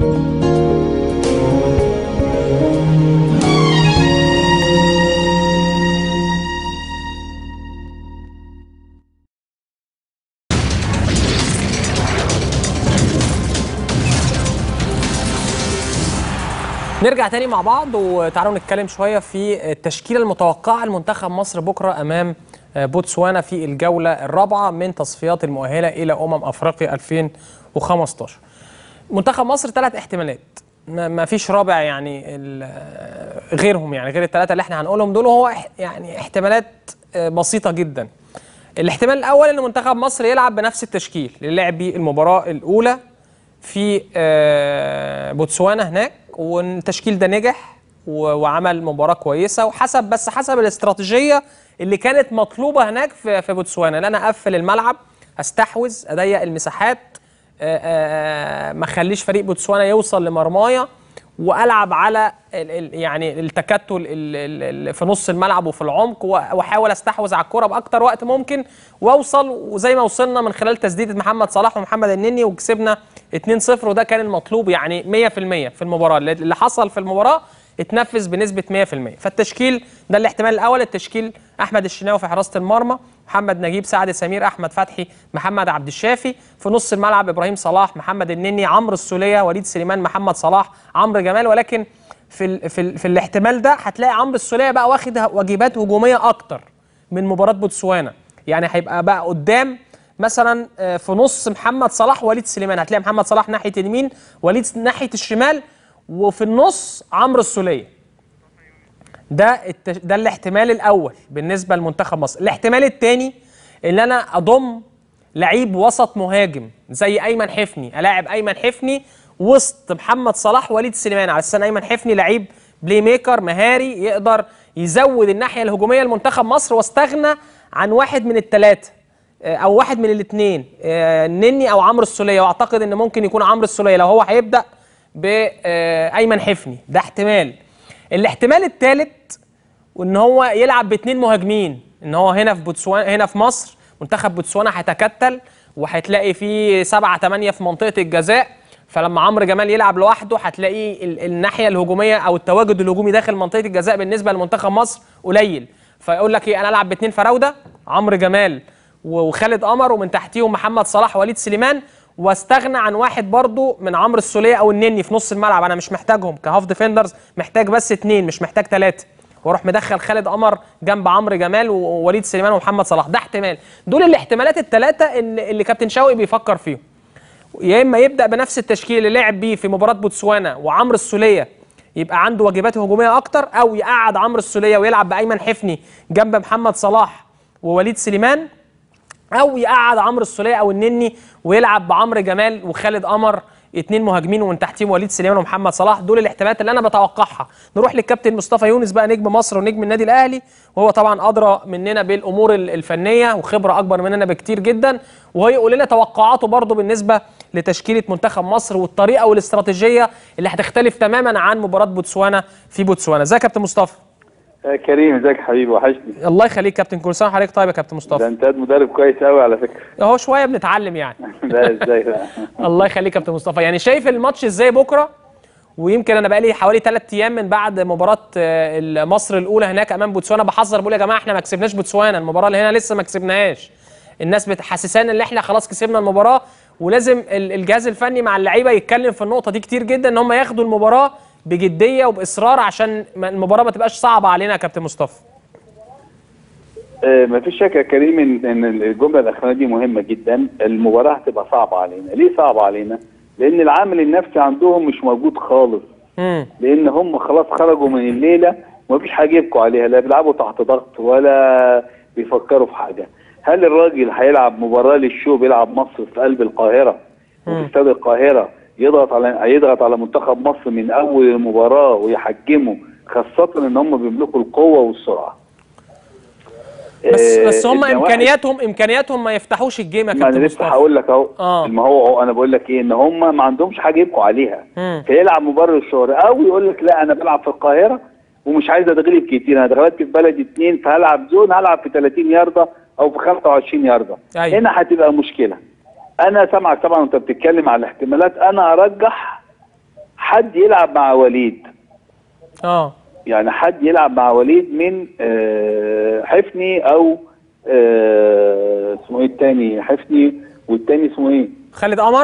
نرجع تاني مع بعض وتعالوا نتكلم شويه في التشكيله المتوقعه لمنتخب مصر بكره امام بوتسوانا في الجوله الرابعه من تصفيات المؤهله الى امم افريقيا 2015. منتخب مصر ثلاث احتمالات ما ما فيش رابع يعني ال- غيرهم يعني غير الثلاثه اللي احنا هنقولهم دول هو إح- يعني احتمالات بسيطه جدا. الاحتمال الاول ان منتخب مصر يلعب بنفس التشكيل اللي لعب بيه المباراه الاولى في آه، بوتسوانا هناك والتشكيل ده نجح و- وعمل مباراه كويسه وحسب بس حسب الاستراتيجيه اللي كانت مطلوبه هناك في في بوتسوانا ان انا اقفل الملعب استحوذ اضيق المساحات آه، آه، ما اخليش فريق بوتسوانا يوصل لمرمايا والعب على ال- ال- يعني التكتل ال- ال- ال- في نص الملعب وفي العمق و- واحاول استحوذ على الكره باكتر وقت ممكن واوصل وزي ما وصلنا من خلال تسديده محمد صلاح ومحمد النني وكسبنا 2-0 وده كان المطلوب يعني 100% في المباراه اللي- اللي حصل في المباراه اتنفذ بنسبه 100% فالتشكيل ده الاحتمال الاول التشكيل احمد الشناوي في حراسه المرمى محمد نجيب سعد سمير احمد فتحي محمد عبد الشافي في نص الملعب ابراهيم صلاح محمد النني عمرو السوليه وليد سليمان محمد صلاح عمرو جمال ولكن في ال في, ال في الاحتمال ده هتلاقي عمرو السوليه بقى واخد واجبات هجوميه اكتر من مباراه بوتسوانا يعني هيبقى بقى قدام مثلا آه، في نص محمد صلاح وليد سليمان هتلاقي محمد صلاح ناحيه اليمين وليد ناحيه الشمال وفي النص عمرو السوليه ده التش... ده الاحتمال الاول بالنسبه لمنتخب مصر الاحتمال الثاني ان انا اضم لعيب وسط مهاجم زي ايمن حفني الاعب ايمن حفني وسط محمد صلاح وليد سليمان على اساس ان ايمن حفني لعيب بلاي ميكر مهاري يقدر يزود الناحيه الهجوميه لمنتخب مصر واستغنى عن واحد من الثلاثه او واحد من الاثنين نني او عمرو السوليه واعتقد ان ممكن يكون عمرو السوليه لو هو هيبدا بايمن حفني ده احتمال الاحتمال الثالث وان هو يلعب باثنين مهاجمين ان هو هنا في بوتسوانا هنا في مصر منتخب بوتسوانا هيتكتل وهتلاقي فيه سبعة ثمانية في منطقة الجزاء فلما عمرو جمال يلعب لوحده هتلاقيه ال- الناحية الهجومية او التواجد الهجومي داخل منطقة الجزاء بالنسبة لمنتخب مصر قليل فيقول لك ايه انا العب باثنين فراودة عمرو جمال و- وخالد قمر ومن تحتيهم محمد صلاح وليد سليمان واستغنى عن واحد برضو من عمرو السوليه او النني في نص الملعب انا مش محتاجهم كهاف ديفندرز محتاج بس اثنين مش محتاج ثلاثه واروح مدخل خالد قمر جنب عمرو جمال ووليد سليمان ومحمد صلاح ده احتمال دول الاحتمالات الثلاثه اللي اللي كابتن شوقي بيفكر فيهم يا اما يبدا بنفس التشكيل اللي لعب بيه في مباراه بوتسوانا وعمرو السوليه يبقى عنده واجبات هجوميه اكتر او يقعد عمرو السوليه ويلعب بايمن حفني جنب محمد صلاح ووليد سليمان او يقعد عمرو السوليه او النني ويلعب بعمرو جمال وخالد قمر اتنين مهاجمين ومن تحتهم وليد سليمان ومحمد صلاح دول الاحتمالات اللي انا بتوقعها نروح للكابتن مصطفى يونس بقى نجم مصر ونجم النادي الاهلي وهو طبعا ادرى مننا بالامور ال- الفنيه وخبره اكبر مننا بكتير جدا وهو يقول لنا توقعاته برضه بالنسبه لتشكيله منتخب مصر والطريقه والاستراتيجيه اللي هتختلف تماما عن مباراه بوتسوانا في بوتسوانا ازيك يا كابتن مصطفى يا كريم ازيك يا حبيبي وحشني الله يخليك كابتن كل سنه وحضرتك طيب يا كابتن ده مصطفى انت مدرب كويس قوي على فكره اهو شويه بنتعلم يعني لا ازاي ده الله يخليك يا كابتن مصطفى يعني شايف الماتش ازاي بكره ويمكن انا بقالي حوالي ثلاث ايام من بعد مباراه آه، مصر الاولى هناك امام بوتسوانا بحذر بقول يا جماعه احنا ما كسبناش بوتسوانا المباراه اللي هنا لسه ما كسبناهاش الناس بتحسسانا ان احنا خلاص كسبنا المباراه ولازم ال- الجهاز الفني مع اللعيبه يتكلم في النقطه دي كتير جدا ان هم ياخدوا المباراه بجديه وباصرار عشان ما- المباراه ما تبقاش صعبه علينا يا كابتن مصطفى آه، مفيش شك يا كريم ان ان الجمله الاخرانيه دي مهمه جدا المباراه هتبقى صعبه علينا ليه صعبه علينا لان العامل النفسي عندهم مش موجود خالص امم لان هم خلاص خرجوا من الليله ومفيش حاجه يبكوا عليها لا بيلعبوا تحت ضغط ولا بيفكروا في حاجه هل الراجل هيلعب مباراه للشو بيلعب مصر في قلب القاهره وفي استاد القاهره يضغط على يضغط على منتخب مصر من اول المباراه ويحجمه خاصه ان هم بيملكوا القوه والسرعه بس آه، بس هم النواحي- امكانياتهم امكانياتهم ما يفتحوش الجيم يا ما انا كابتن لسه مصطفى هقول لك اهو آه. ما هو انا بقول لك ايه ان هم ما عندهمش حاجه يبكوا عليها مم. فيلعب مبرر الشهر او يقول لك لا انا بلعب في القاهره ومش عايز اتغلب كتير انا اتغلبت في بلدي اتنين فهلعب زون هلعب في 30 يارده او في 25 يارده أيوة. هنا هتبقى مشكله انا سامعك طبعا وانت بتتكلم على الاحتمالات انا ارجح حد يلعب مع وليد اه يعني حد يلعب مع وليد من آه، حفني او آه، اسمه ايه التاني حفني والتاني اسمه ايه خالد قمر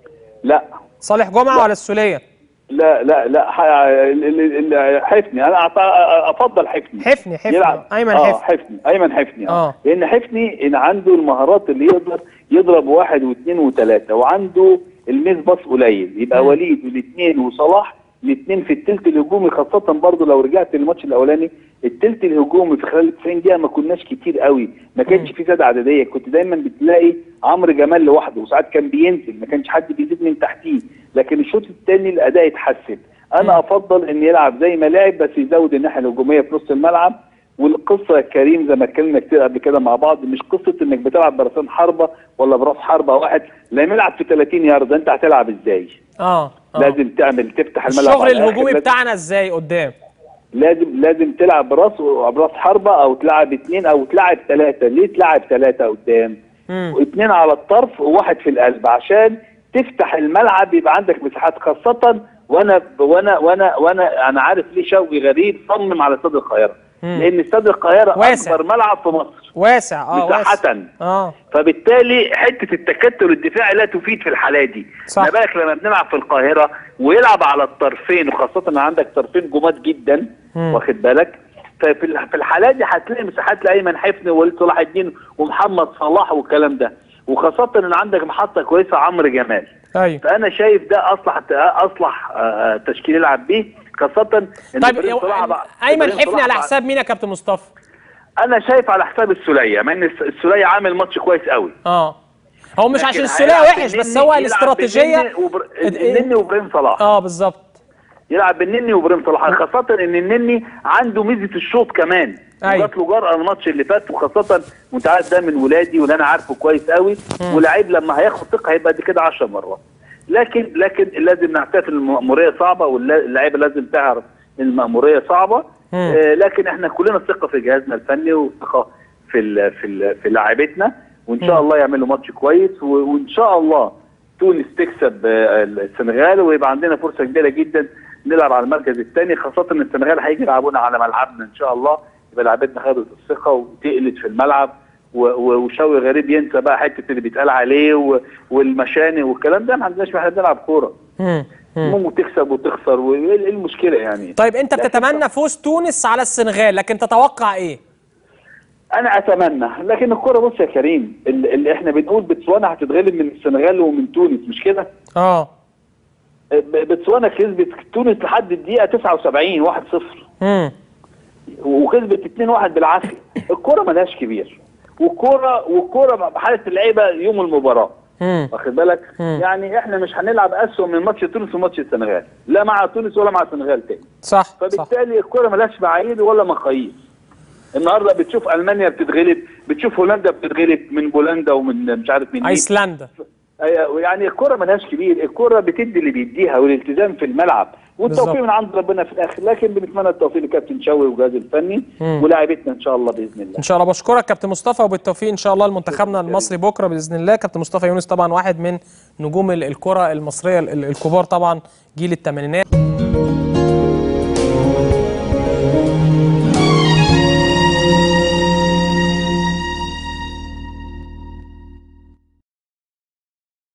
لا صالح جمعه ولا السوليه لا لا لا ح- ال- ال- ال- حفني انا أعط- افضل حفني حفني حفني يلعب ايمن آه حفني حفني ايمن حفني آه. اه لان حفني ان عنده المهارات اللي يقدر يضرب واحد واثنين وثلاثه وعنده الميس باص قليل يبقى مم. وليد والاثنين وصلاح الاثنين في الثلث الهجومي خاصه برضو لو رجعت للماتش الاولاني الثلث الهجومي في خلال 90 دقيقه ما كناش كتير قوي ما كانش مم. في زياده عدديه كنت دايما بتلاقي عمرو جمال لوحده وساعات كان بينزل ما كانش حد بيزيد من تحتيه لكن الشوط الثاني الاداء اتحسن انا مم. افضل ان يلعب زي ما لعب بس يزود الناحيه الهجوميه في نص الملعب والقصه يا كريم زي ما اتكلمنا كتير قبل كده مع بعض مش قصه انك بتلعب براسين حربه ولا براس حربه واحد لما يلعب في 30 يارده انت هتلعب ازاي؟ اه اه لازم تعمل تفتح الملعب الشغل على الآخر، الهجومي لازم- بتاعنا ازاي قدام لازم لازم تلعب براس براس حربه او تلعب اثنين او تلعب ثلاثه ليه تلعب ثلاثه قدام؟ مم. واثنين على الطرف وواحد في القلب عشان تفتح الملعب يبقى عندك مساحات خاصة وانا وانا وانا وانا انا عارف ليه شوقي غريب صمم على استاد القاهرة مم. لان استاد القاهرة واسع. اكبر ملعب في مصر واسع اه واسع مساحة اه فبالتالي حته التكتل الدفاعي لا تفيد في الحاله دي صح. ما بالك لما بنلعب في القاهره ويلعب على الطرفين وخاصه ان عندك طرفين جماد جدا مم. واخد بالك ففي ال- في الحالات دي هتلاقي مساحات لايمن حفني ووليد صلاح الدين ومحمد صلاح والكلام ده وخاصه ان عندك محطه كويسه عمرو جمال ايوه فانا شايف ده اصلح اصلح آه، تشكيل يلعب بيه خاصه ان طيب إبراهيم صلاح بقى- ايمن إبراهيم حفني صلاح على بقى- حساب مين يا كابتن مصطفى انا شايف على حساب السوليه مع ان الس- السوليه عامل ماتش كويس قوي اه هو مش لكن عشان السوليه هيلعب وحش بس بالنني- هو يلعب الاستراتيجيه بالنني وبر- اد- النني وابراهيم صلاح اه بالظبط يلعب بالنني وابراهيم صلاح خاصة ان النني عنده ميزة الشوط كمان أيوة. جات له جرأة الماتش اللي فات وخاصة وانت عارف ده من ولادي واللي انا عارفه كويس قوي ولاعيب لما هياخد ثقة هيبقى دي كده 10 مرات لكن لكن لازم نعترف ان المأمورية صعبة واللعيبة لازم تعرف ان المأمورية صعبة مم. آه لكن احنا كلنا ثقة في جهازنا الفني وثقة في ال في ال في لاعيبتنا وان شاء مم. الله يعملوا ماتش كويس و- وان شاء الله تونس تكسب آه، السنغال ويبقى عندنا فرصه كبيره جدا نلعب على المركز الثاني خاصه ان السنغال هيجي يلعبونا على ملعبنا ان شاء الله يبقى لعبتنا خدت الثقه وتقلت في الملعب و- و- وشوقي غريب ينسى بقى حته اللي بيتقال عليه و- والمشاني والكلام ده ما عندناش احنا بنلعب كوره مم. مم. ممكن تكسب وتخسر وايه إيه المشكله يعني طيب انت لكن بتتمنى فوز تونس على السنغال لكن تتوقع ايه انا اتمنى لكن الكوره بص يا كريم اللي اللي احنا بنقول بتسوانا هتتغلب من السنغال ومن تونس مش كده اه بتسوانا كسبت تونس لحد الدقيقه 79 1-0 امم وكسبت 2-1 بالعافيه الكوره ملهاش كبير والكوره والكوره بحاله اللعيبه يوم المباراه امم واخد بالك مم. يعني احنا مش هنلعب اسوء من ماتش تونس وماتش السنغال لا مع تونس ولا مع السنغال تاني صح صح فبالتالي الكوره ملهاش معايير ولا مقاييس النهارده بتشوف المانيا بتتغلب بتشوف هولندا بتتغلب من بولندا ومن مش عارف من مين ايسلندا أي- يعني الكرة ملهاش كبير الكرة بتدي اللي بيديها والالتزام في الملعب والتوفيق بالظبط. من عند ربنا في الاخر لكن بنتمنى التوفيق لكابتن شوقي والجهاز الفني مم. ولاعيبتنا ان شاء الله باذن الله ان شاء الله بشكرك كابتن مصطفى وبالتوفيق ان شاء الله لمنتخبنا المصري بكره باذن الله كابتن مصطفى يونس طبعا واحد من نجوم ال- الكره المصريه ال- ال- الكبار طبعا جيل الثمانينات